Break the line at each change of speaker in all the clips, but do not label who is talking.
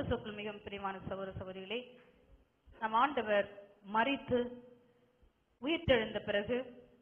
கிறிஸ்துக்குள் மிகவும் பிரியமான சகோதர சகோதரிகளே நம் ஆண்டவர் மறித்து உயிர்த்தெழுந்த பிறகு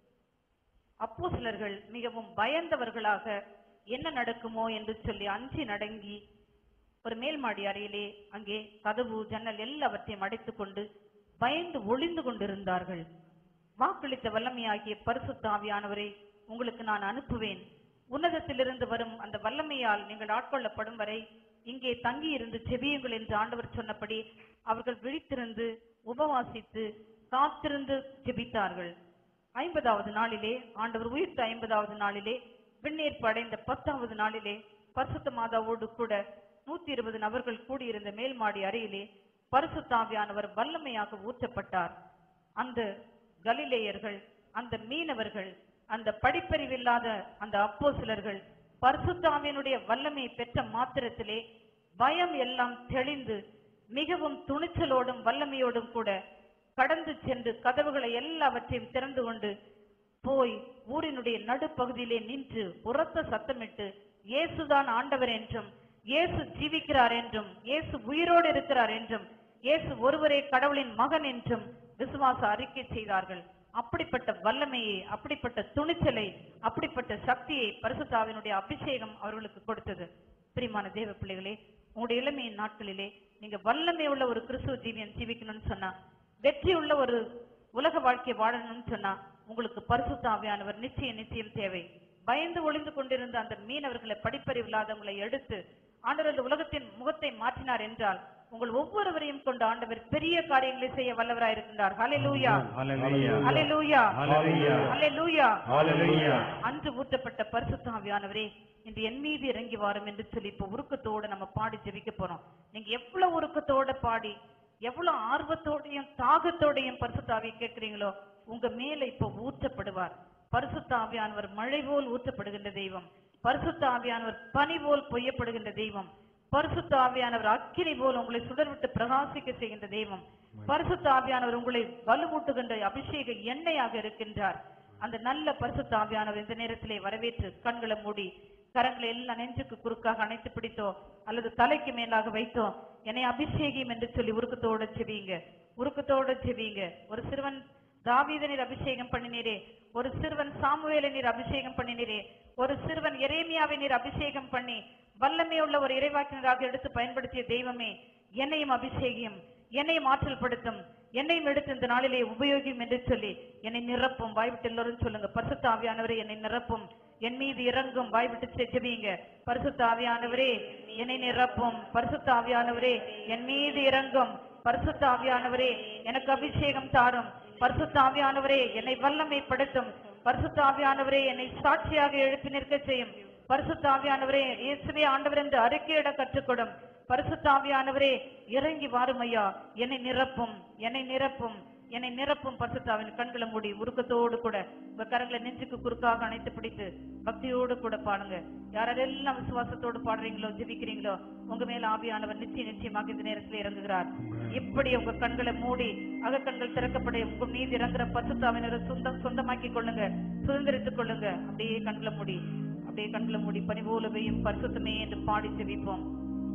அப்போஸ்தலர்கள் மிகவும் பயந்தவர்களாக என்ன நடக்குமோ என்று சொல்லி அஞ்சி நடங்கி ஒரு மேல்மாடி அறையிலே அங்கே கதவு ஜன்னல் எல்லாவற்றையும் அடைத்துக் கொண்டு பயந்து ஒளிந்து கொண்டிருந்தார்கள் வாக்களித்த வல்லமையாகிய பரிசுத்த ஆவியானவரை உங்களுக்கு நான் அனுப்புவேன் உன்னதத்திலிருந்து வரும் அந்த வல்லமையால் நீங்கள் ஆட்கொள்ளப்படும் வரை இங்கே தங்கி இருந்து செவியுங்கள் என்று ஆண்டவர் சொன்னபடி அவர்கள் விழித்திருந்து உபவாசித்து காத்திருந்து ஜெபித்தார்கள் ஐம்பதாவது நாளிலே ஆண்டவர் உயிர்த்த ஐம்பதாவது நாளிலே விண்ணேற்பு அடைந்த பத்தாவது நாளிலே பரிசுத்த மாதாவோடு கூட நூத்தி இருபது நபர்கள் கூடியிருந்த மேல்மாடி அறையிலே பரிசுத்தாவியானவர் வல்லமையாக ஊற்றப்பட்டார் அந்த கலிலேயர்கள் அந்த மீனவர்கள் அந்த படிப்பறிவில்லாத அந்த அப்போஸ்தலர்கள் பரிசுத்தாவியனுடைய வல்லமை பெற்ற மாத்திரத்திலே பயம் எல்லாம் தெளிந்து மிகவும் துணிச்சலோடும் வல்லமையோடும் கூட கடந்து சென்று கதவுகளை எல்லாவற்றையும் திறந்து கொண்டு போய் ஊரினுடைய நடுப்பகுதியிலே நின்று உரத்த சத்தமிட்டு இயேசுதான் ஆண்டவர் என்றும் இயேசு ஜீவிக்கிறார் என்றும் இயேசு உயிரோடு இருக்கிறார் என்றும் இயேசு ஒருவரே கடவுளின் மகன் என்றும் விசுவாச அறிக்கை செய்தார்கள் அப்படிப்பட்ட வல்லமையை அப்படிப்பட்ட துணிச்சலை அப்படிப்பட்ட சக்தியை பரிசுத்தாவினுடைய அபிஷேகம் அவர்களுக்கு கொடுத்தது பிரியமான தேவ பிள்ளைகளே உங்களுடைய இளமையின் நாட்களிலே நீங்க வல்லமை உள்ள ஒரு கிறிஸ்துவ ஜீவியம் ஜீவிக்கணும்னு சொன்னா வெற்றி உள்ள ஒரு உலக வாழ்க்கை வாழணும்னு சொன்னா உங்களுக்கு பரிசுத்த ஆவியானவர் நிச்சயம் நிச்சயம் தேவை பயந்து ஒளிந்து கொண்டிருந்த அந்த மீனவர்களை படிப்பறிவில்லாதவங்களை எடுத்து ஆண்டவர் இந்த உலகத்தின் முகத்தை மாற்றினார் என்றால் உங்கள் ஒவ்வொருவரையும் கொண்டு ஆண்டவர் பெரிய காரியங்களை செய்ய வல்லவராய் இருக்கின்றார் ஹalleluya
Hallelujah.
ஹalleluya
Hallelujah.
ஹalleluya
Hallelujah.
அன்று ஊற்றப்பட்ட பரிசுத்த ஆவியானவரே இன்று என் மீது இறங்கி வாரும் என்று சொல்லி இப்ப உருக்கத்தோட நம்ம பாடி ஜெபிக்க போறோம் நீங்க எவ்வளவு உருக்கத்தோட பாடி எவ்வளவு ஆர்வத்தோடையும் தாகத்தோடையும் பரிசுத்த ஆவியை கேட்கிறீங்களோ உங்க மேல இப்ப ஊற்றப்படுவார் பரிசுத்த ஆவியானவர் மழை போல் ஊற்றப்படுகின்ற தெய்வம் பரிசுத்த ஆவியானவர் பனி போல் பொய்யப்படுகின்ற தெய்வம் பரிசுத்த ஆவியானவர் அக்கினி போல் உங்களை சுடர்விட்டு பிரகாசிக்க செய்கின்ற தெய்வம் பரிசுத்த ஆவியானவர் உங்களை வலுவூட்டுகின்ற அபிஷேக எண்ணெயாக இருக்கின்றார் அந்த நல்ல பரிசுத்த ஆவியானவர் இந்த நேரத்திலே வரவேற்று கண்களை மூடி கரங்களை எல்லாம் நெஞ்சுக்கு குறுக்காக அணைத்து பிடித்தோ அல்லது தலைக்கு மேலாக வைத்தோ என்னை அபிஷேகியம் என்று சொல்லி உருக்கத்தோட செவியுங்க உருக்கத்தோட செவியுங்க ஒரு சிறுவன் தாவீதை நீர் அபிஷேகம் பண்ணினீரே ஒரு சிறுவன் சாமுவேலை நீர் அபிஷேகம் பண்ணினீரே ஒரு சிறுவன் எரேமியாவை நீர் அபிஷேகம் பண்ணி வல்லமை உள்ள ஒரு இறைவாக்கினராக எடுத்து பயன்படுத்திய தெய்வமே என்னையும் அபிஷேகியம் என்னையும் ஆற்றல் படுத்தும் என்னையும் எடுத்து இந்த நாளிலே உபயோகியும் என்று சொல்லி என்னை நிரப்பும் வாய்விட்டு எல்லோரும் சொல்லுங்க பரிசுத்த ஆவியானவரே என்னை நிரப்பும் என் மீது இறங்கும் வாய்விட்டு செ- ஜெபியுங்க பரிசுத்த ஆவியானவரே என்னை நிரப்பும் பரிசுத்த ஆவியானவரே என் மீது இறங்கும் பரிசுத்த ஆவியானவரே எனக்கு அபிஷேகம் தாரும் பரிசுத்த ஆவியானவரே என்னை வல்லமைப்படுத்தும் பரிசுத்த ஆவியானவரே என்னை சாட்சியாக எழுப்பி நிற்க செய்யும் பரிசுத்த ஆவியானவரே இயேசுவே ஆண்டவர் என்று அறிக்கையிட கற்றுக்கொடும் பரிசுத்த ஆவியானவரே இறங்கி வாரும் ஐயா என்னை நிரப்பும் என்னை நிரப்பும் என்னை நிரப்பும் பரிசுத்தாவின் கண்களை மூடி உருக்கத்தோடு கூட உங்க கரங்களை நெஞ்சுக்கு குறுக்காக அணைத்து பிடித்து பக்தியோடு கூட பாடுங்க யாரெல்லாம் விசுவாசத்தோடு பாடுறீங்களோ ஜெபிக்கிறீங்களோ உங்க மேல ஆவியானவர் நிச்சயம் நிச்சயமாக இந்த நேரத்தில் இறங்குகிறார் இப்படி உங்க கண்களை மூடி அகக்கண்கள் திறக்கப்பட உங்க மீது இறங்குற பரிசுத்தாவினரை சொந்தம் சொந்தமாக்கி கொள்ளுங்க சுதந்திரித்துக் கொள்ளுங்க அப்படியே கண்களை மூடி அப்படியே கண்களை மூடி பனிபோலவையும் பரிசுத்தமே என்று பாடி ஜெபிப்போம்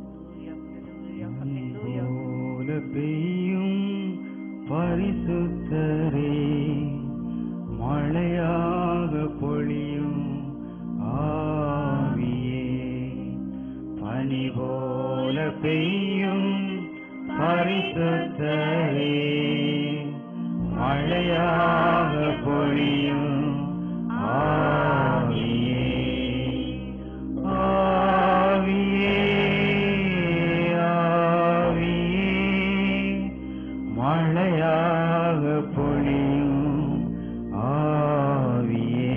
Hallelujah, hallelujah, hallelujah.
போல பெய்யும் பரிசுத்தரே மழையாக பொழியும் ஆவியே பனி போல பெய்யும் பரிசுத்தரே மழையாக பொழியும் ஆவியே ஆவியே ஆவியே மழையாக பொழியும் ஆவியே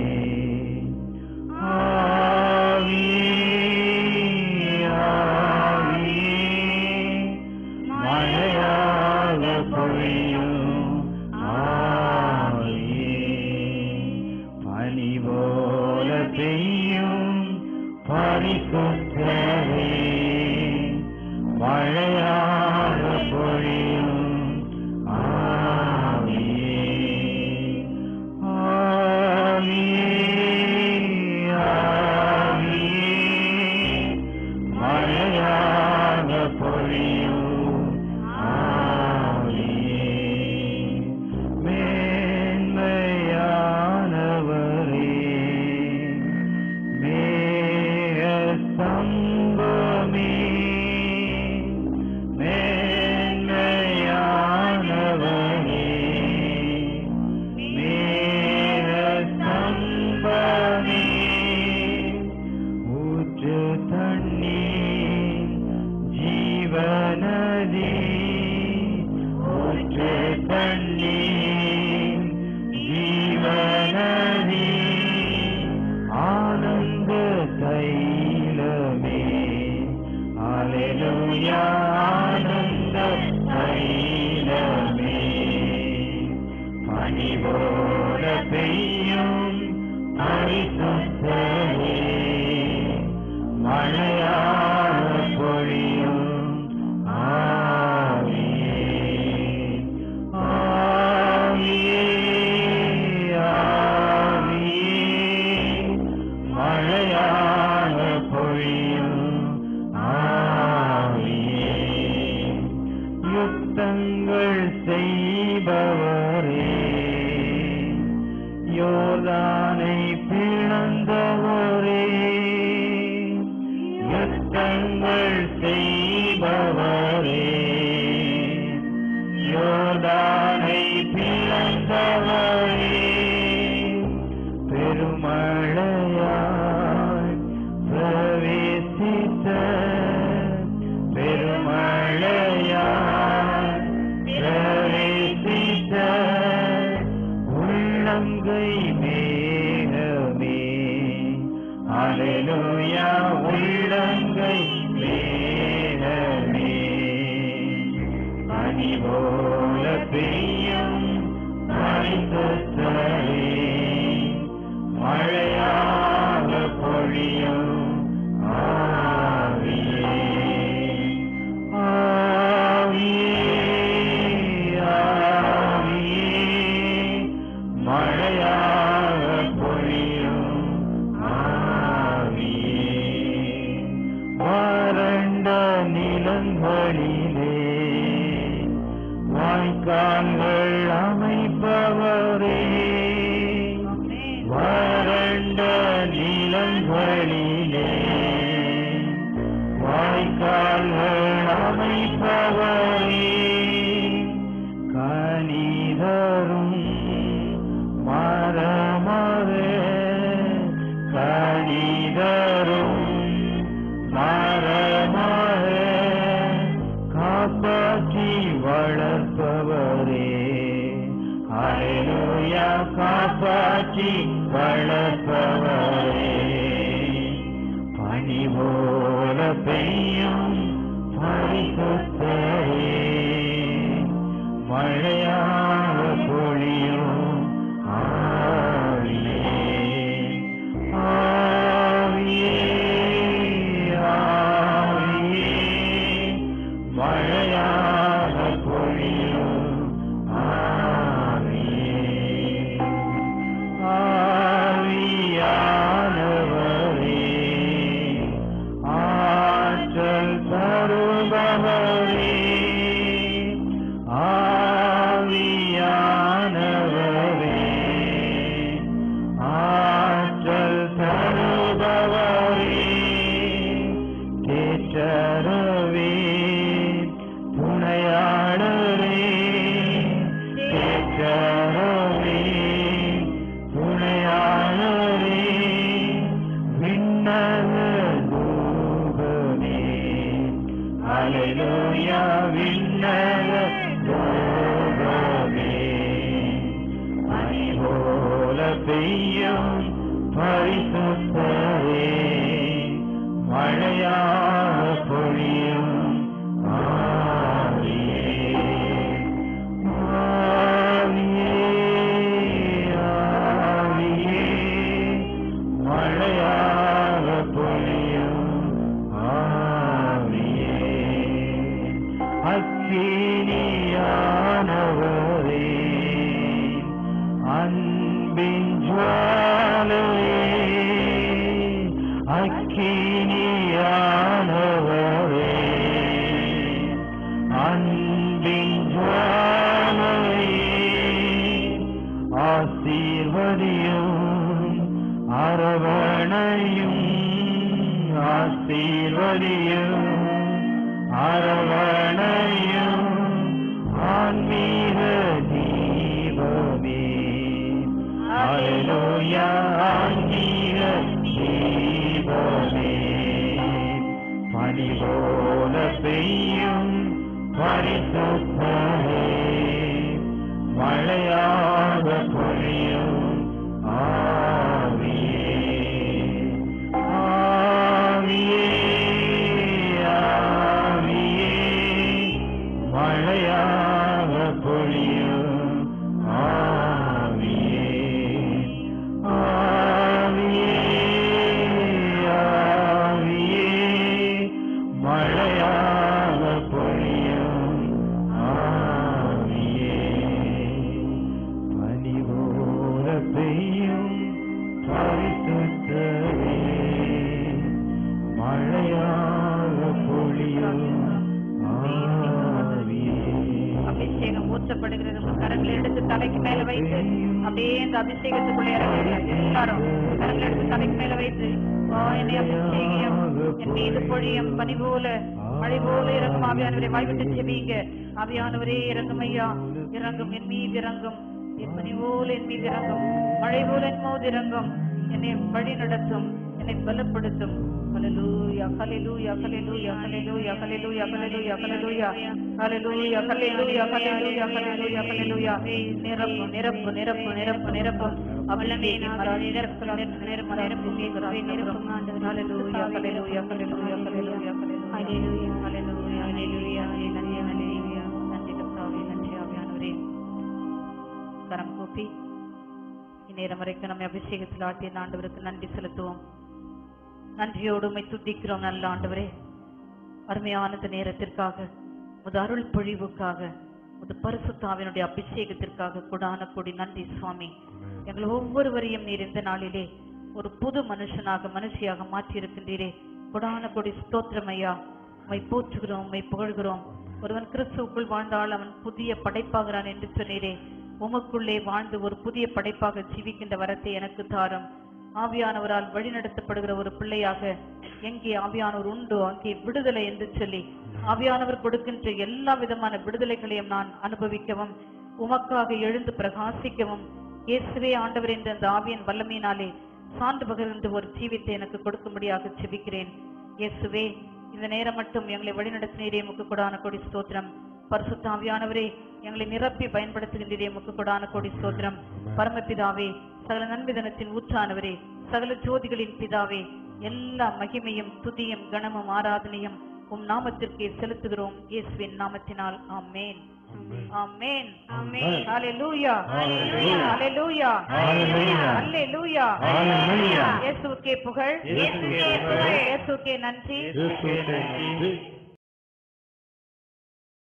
ஆவியே ஆவியே மழையாக பொழியும் ஆவியே பனி போல பெய்யும் பரிசுத்தரே மழையாக பொழியும் ஆவியே ஆவியே ஆவியே மழையாக பொழியும் பொழியும் ஆவியே மேன்மையானவரே மேக ஸ்தம்பமே மேன்மையானவரே மேக ஸ்தம்பமே ஊற்று தண்ணீர் ஜீவநதி ஊற்று தண்ணீர் ஜீவநதி ஆனந்த தைலமே அலையா ஆனந்த தைலமே பனி போல பெய்யும் பரிசுத்தமே மழையாக பொழியும் ஆவியே ஆவியே ஆவியே மழையாக பொழியும் ஆவியே யுத்தங்கள் செய்பவரே யோர்தானை பிளந்தவரே யுத்தங்கள் செய்பவரே யோர்தானை பிளந்தவரே பெருமழையாய் பிரவேசித்த பெருமழையாய் பிரவேசித்த உள்ளங்கை மேகமே அலையா உள்ளங்கை மேகமே பனி போல பெய்யும் பரிசுத்தரே மழையாக பொழியும் ஆவியே ஆவியே ஆவியே மழையாக பொழியும் ஆவியே வறண்ட நிலங்களிலே வாய்க்கால்கள் அமைப்பவரே வறண்ட நிலங்களிலே வாய்க்கால்கள் அமைப்பவரே கனிதரும் மரமரே கனிதரும் மரமரே காப்பாற்றி வளர்ப்பவரே அலையா காப்பாற்றி வளர்ப்பவரே பனி போல பெய்யும் பரிசுத்தரே மழையாக பொழியும் ஆவியே ஆவியே ஆவியே மழையாக பொழியும் ஆவியே ஆவியானவரே ஆற்றல் தருபவரே ஆவியானவரே ஆற்றல் தருபவரே கேட்டரவே துணையாளரே கேட்டரவே துணையாளரே விண்ணக தூபமே அலையா விண்ணக தூபமே பனி போல பெய்யும் பரிசுத்தரே மழையாக பொழியும் ஆவியே ஆவியே ஆவியே மழையாக பொழியும் ஆவியே அக்கினியானவரே அன்பின் ஜுவாலையே அக்கினியானவரே அன்பின் ஜுவாலையே ஆசீர்வதியும் அரவணையும் ஆசீர்வதியும் அரவணையும் ஆன்மீக தீபமே அலையா ஆன்மீக தீபமே பனி போல பெய்யும் பரிசுத்தமே மழையாக பொழியும் ஆவியே ஆவியே ஆவியே மழையாக பொழியும் ஆவியே ஆவியே ஆவியே மழையாக பொழியும் ஆவியே பனிபோல பெய்யும் பரிசுத்தரே மழையாக பொழியும் ஆவியே
அபிஷேகம் ஊற்றப்படுகிறது உங்க கரங்களை எடுத்து தலைக்கு மேல வைத்து அப்படியே இந்த அபிஷேகத்துக்குள்ள இறங்குங்க எல்லாரும் கரங்களை எடுத்து தலைக்கு மேல வைத்து ஓ என்னை அபிஷேகம் என் மீது பொழியும் பனி போல மழை போல இறங்கும் ஆவியானவரை வாய்விட்டு செவியுங்க ஆவியானவரே இறங்கும் ஐயா இறங்கும் என் மீது இறங்கும் என் பனி போல என் மீது இறங்கும் மழை போல என் மோது இறங்கும் என்னை வழி நடத்தும் என்னை பலப்படுத்தும் ஹalleluya ஹalleluya ஹalleluya ஹalleluya ஹalleluya ஹalleluya ஹalleluya ஹalleluya ஹalleluya ஹalleluya ஹalleluya ஹalleluya நிரப்பு நிரப்பு நிரப்பு நிரப்பு நிரப்பு அவளமே மரா நிரப்பு நிரப்பு நிரப்பு நிரப்பு நிரப்பு நிரப்பு ஆண்டவர் ஹalleluya ஹalleluya ஹalleluya ஹalleluya ஹalleluya ஹalleluya ஹalleluya நன்றி ஹalleluya நன்றி கர்த்தாவே நன்றி ஆவியானவரே கரம் கூப்பி இந்நேரம் வரைக்கும் நம்மை அபிஷேகத்தில் ஆட்டிய ஆண்டவருக்கு நன்றி செலுத்துவோம் நன்றியோடு உம்மை துதிக்கிறோம் நல்ல ஆண்டவரே அருமையான இந்த நேரத்திற்காக உமது அருள் பொழிவுக்காக உமது பரிசுத்தாவினுடைய அபிஷேகத்திற்காக கொடான கொடி நன்றி சுவாமி எங்கள் ஒவ்வொருவரையும் நீர் இந்த நாளிலே ஒரு புது மனுஷனாக மனுஷியாக மாற்றி இருக்கின்றீரே கொடான கொடி ஸ்தோத்திரம் ஐயா உம்மை போற்றுகிறோம் உம்மை புகழ்கிறோம் ஒருவன் கிறிஸ்துவுக்குள் வாழ்ந்தால் அவன் புதிய படைப்பாகிறான் என்று சொன்னீரே உமக்குள்ளே வாழ்ந்து ஒரு புதிய படைப்பாக ஜீவிக்கின்ற வரத்தை எனக்கு தாரும் ஆவியானவரால் வழிநடத்தப்படுகிற ஒரு பிள்ளையாக எங்கே ஆவியானவர் உண்டோ அங்கே விடுதலை என்று சொல்லி ஆவியானவர் கொடுக்கின்ற எல்லா விதமான விடுதலைகளையும் நான் அனுபவிக்கவும் உமக்காக எழுந்து பிரகாசிக்கவும் இயேசுவே ஆண்டவர் என்ற அந்த ஆவியின் வல்லமையினாலே சான்று பகிர்ந்து ஒரு ஜீவித்தை எனக்கு கொடுக்கும்படியாக செபிக்கிறேன் இயேசுவே இந்த நேரம் மட்டும் எங்களை வழிநடத்தினீரே முக்கு கொடான கொடி ஸ்தோத்திரம் பரிசுத்த ஆவியானவரே எங்களை நிரப்பி பயன்படுத்துகின்றீரே முக்கு கொடான கொடி ஸ்தோத்திரம் பரமபிதாவே சகல நன்மிதனத்தின் ஊற்றானவரே சகல ஜோதிகளின் பிதாவே எல்லா மகிமையும் துதியும் கனமும் ஆராதனையும் உம் நாமத்திற்கே செலுத்துகிறோம் இயேசுவின் நாமத்தினால் ஆமென் ஆமென் ஆமென் ஹalleluya
Hallelujah.
ஹalleluya
Hallelujah.
ஹalleluya
Hallelujah.
இயேசுவுக்கே புகழ்
இயேசுவுக்கே புகழ்.
இயேசுவுக்கே நன்றி
இயேசுவுக்கே நன்றி.